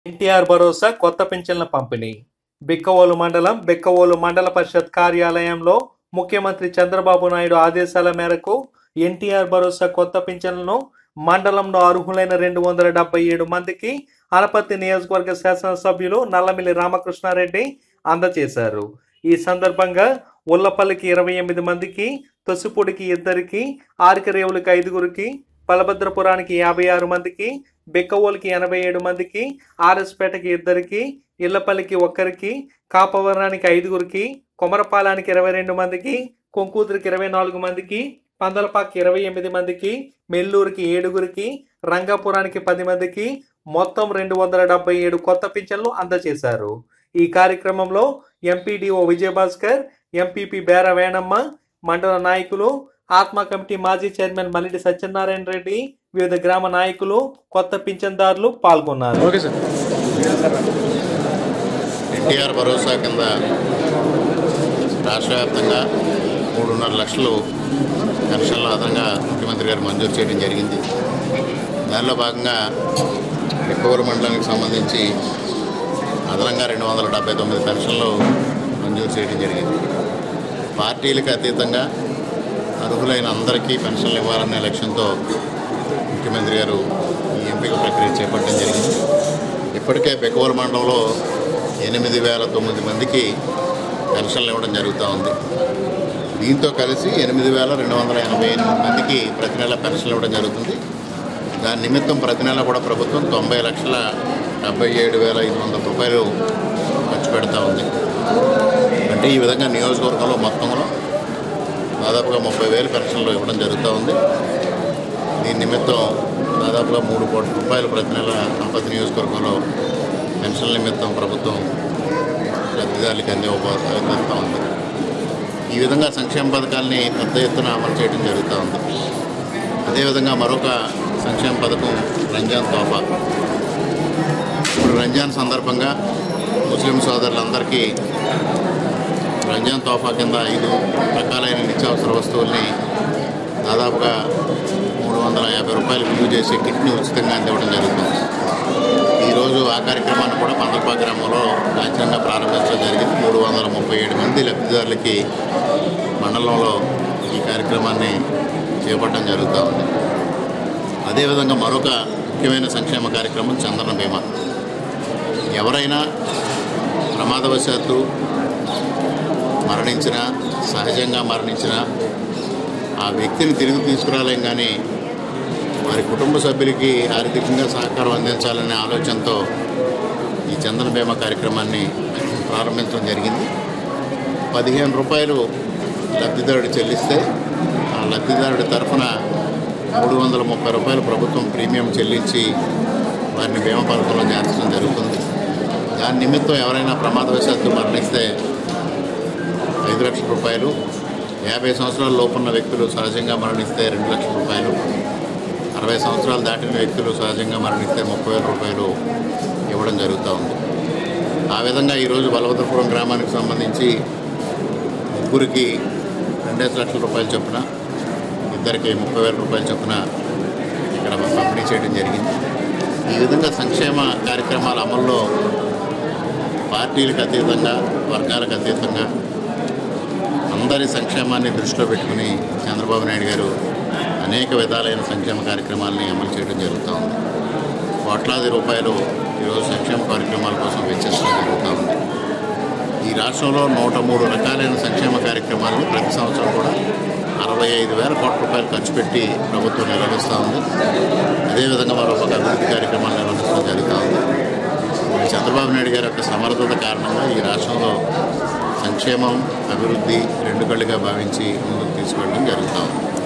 ఎన్టీఆర్ భరోసా కొత్త పింఛన్ల పంపిణీ బిక్కవోలు మండలం బిక్కవోలు మండల పరిషత్ కార్యాలయంలో ముఖ్యమంత్రి చంద్రబాబు నాయుడు ఆదేశాల మేరకు ఎన్టీఆర్ భరోసా కొత్త పింఛన్లను మండలంలో అర్హులైన రెండు వందల డెబ్బై ఏడు మందికి అనపత్తి నియోజకవర్గ శాసనసభ్యులు నల్లమిల్లి రామకృష్ణారెడ్డి అందజేశారు ఈ సందర్భంగా ఉల్లపల్లికి ఇరవై ఎనిమిది మందికి తొసిపూడికి ఇద్దరికి ఆరికరేవులకి ఐదుగురికి బలభద్రపురానికి యాభై ఆరు మందికి బిక్కవోలుకి ఎనభై ఏడు మందికి ఆర్ఎస్పేటకి ఇద్దరికి ఇళ్లపల్లికి ఒక్కరికి కాపవరానికి ఐదుగురికి కొమరపాలానికి ఇరవై రెండు మందికి కొంకూతురికి ఇరవై నాలుగు మందికి పందలపాకి ఇరవై ఎనిమిది మందికి మెల్లూరుకి ఏడుగురికి రంగాపురానికి పది మందికి మొత్తం రెండు వందల డెబ్బై ఏడు కొత్త పింఛన్లు అందజేశారు ఈ కార్యక్రమంలో ఎంపీడీఓ విజయభాస్కర్ ఎంపీపీ బేర వేణమ్మ మండల నాయకులు ఆత్మ కమిటీ మాజీ చైర్మన్ మల్లిడి సత్యనారాయణ రెడ్డి వివిధ గ్రామ నాయకులు కొత్త పింఛన్దారులు పాల్గొన్నారు ఓకే సార్ ఎన్టీఆర్ భరోసా కింద రాష్ట్ర వ్యాప్తంగా మూడున్నర లక్షలు పెన్షన్లు అదనంగా ముఖ్యమంత్రి గారు మంజూరు చేయడం జరిగింది దానిలో భాగంగా ఎక్కువూరు మండలానికి సంబంధించి అదనంగా రెండు వందల డెబ్బై తొమ్మిది పెన్షన్లు మంజూరు చేయడం జరిగింది పార్టీలకు అతీతంగా అర్హులైన అందరికీ పెన్షన్లు ఇవ్వాలనే లక్ష్యంతో ముఖ్యమంత్రి గారు ఈ ఎంపిక ప్రక్రియ చేపట్టడం జరిగింది ఇప్పటికే బెకవూరు మండలంలో ఎనిమిది వేల తొమ్మిది మందికి పెన్షన్లు ఇవ్వడం జరుగుతూ ఉంది దీంతో కలిసి ఎనిమిది వేల రెండు వందల ఎనభై ఎనిమిది మందికి ప్రతి నెల పెన్షన్లు ఇవ్వడం జరుగుతుంది దాని నిమిత్తం ప్రతి నెల కూడా ప్రభుత్వం తొంభై లక్షల డెబ్బై ఏడు వేల ఐదు వందల రూపాయలు ఖర్చు పెడతా ఉంది అంటే ఈ విధంగా నియోజకవర్గంలో మొత్తంలో దాదాపుగా ముప్పై వేలు పెన్షన్లు ఇవ్వడం జరుగుతూ ఉంది దీని నిమిత్తం దాదాపుగా మూడు కోట్ల రూపాయలు ప్రతి నెల సంపత్తి నియోజకవర్గంలో పెన్షన్ల నిమిత్తం ప్రభుత్వం లబ్ధిదారులకు అందే అందిస్తూ ఉంది ఈ విధంగా సంక్షేమ పథకాలని పెద్ద ఎత్తున అమలు చేయడం జరుగుతూ ఉంది అదేవిధంగా మరొక సంక్షేమ పథకం రంజాన్ తోఫా ఇప్పుడు రంజాన్ సందర్భంగా ముస్లిం సోదరులందరికీ రంజాన్ తోఫా కింద ఐదు రకాలైన నిత్యావసర వస్తువుల్ని దాదాపుగా మూడు వందల యాభై రూపాయలు విలువ చేసే కిట్ని ఉచితంగా అందివ్వడం జరుగుతుంది ఈరోజు ఆ కార్యక్రమాన్ని కూడా పందలపా గ్రామంలో లాంఛనంగా ప్రారంభించడం జరిగింది మూడు వందల ముప్పై ఏడు మంది లబ్ధిదారులకి మండలంలో ఈ కార్యక్రమాన్ని చేపట్టడం జరుగుతూ ఉంది అదేవిధంగా మరొక ముఖ్యమైన సంక్షేమ కార్యక్రమం చందన బీమా ఎవరైనా ప్రమాదవశాత్తు మరణించిన సహజంగా మరణించిన ఆ వ్యక్తిని తిరిగి తీసుకురాలేం కానీ వారి కుటుంబ సభ్యులకి ఆర్థికంగా సహకారం అందించాలనే ఆలోచనతో ఈ చందన బీమా కార్యక్రమాన్ని ప్రారంభించడం జరిగింది పదిహేను రూపాయలు లబ్ధిదారుడు చెల్లిస్తే ఆ లబ్ధిదారుడి తరఫున మూడు వందల ముప్పై రూపాయలు ప్రభుత్వం ప్రీమియం చెల్లించి వారిని బీమా పథకంలో చేర్చడం జరుగుతుంది దాని నిమిత్తం ఎవరైనా ప్రమాదవశాత్తు మరణిస్తే ఐదు లక్షల రూపాయలు యాభై సంవత్సరాల లోపున్న వ్యక్తులు సహజంగా మరణిస్తే రెండు లక్షల రూపాయలు అరవై సంవత్సరాలు దాటిన వ్యక్తులు సహజంగా మరణిస్తే ముప్పై వేల రూపాయలు ఇవ్వడం జరుగుతూ ఉంది ఆ విధంగా ఈరోజు బలభద్రపురం గ్రామానికి సంబంధించి ముగ్గురికి రెండేసి లక్షల రూపాయలు చొప్పున ఇద్దరికి ముప్పై వేల రూపాయలు చొప్పున ఇక్కడ పంపిణీ చేయడం జరిగింది ఈ విధంగా సంక్షేమ కార్యక్రమాల అమల్లో పార్టీలకు అతీతంగా వర్గాలకు అతీతంగా అందరి సంక్షేమాన్ని దృష్టిలో పెట్టుకుని చంద్రబాబు నాయుడు గారు అనేక విధాలైన సంక్షేమ కార్యక్రమాలని అమలు చేయడం జరుగుతూ ఉంది కోట్లాది రూపాయలు ఈరోజు సంక్షేమ కార్యక్రమాల కోసం వెచ్చించడం జరుగుతూ ఉంది ఈ రాష్ట్రంలో నూట మూడు రకాలైన సంక్షేమ కార్యక్రమాలను ప్రతి సంవత్సరం కూడా అరవై ఐదు వేల కోట్ల రూపాయలు ఖర్చు పెట్టి ప్రభుత్వం నిర్వహిస్తూ ఉంది అదేవిధంగా మరొక అభివృద్ధి కార్యక్రమాలు నిర్వహించడం జరుగుతూ ఉంది మరి చంద్రబాబు నాయుడు గారి యొక్క సమర్థత కారణంగా ఈ రాష్ట్రంలో సంక్షేమం అభివృద్ధి రెండు కళ్ళుగా భావించి ముందుకు తీసుకెళ్ళడం జరుగుతూ ఉంది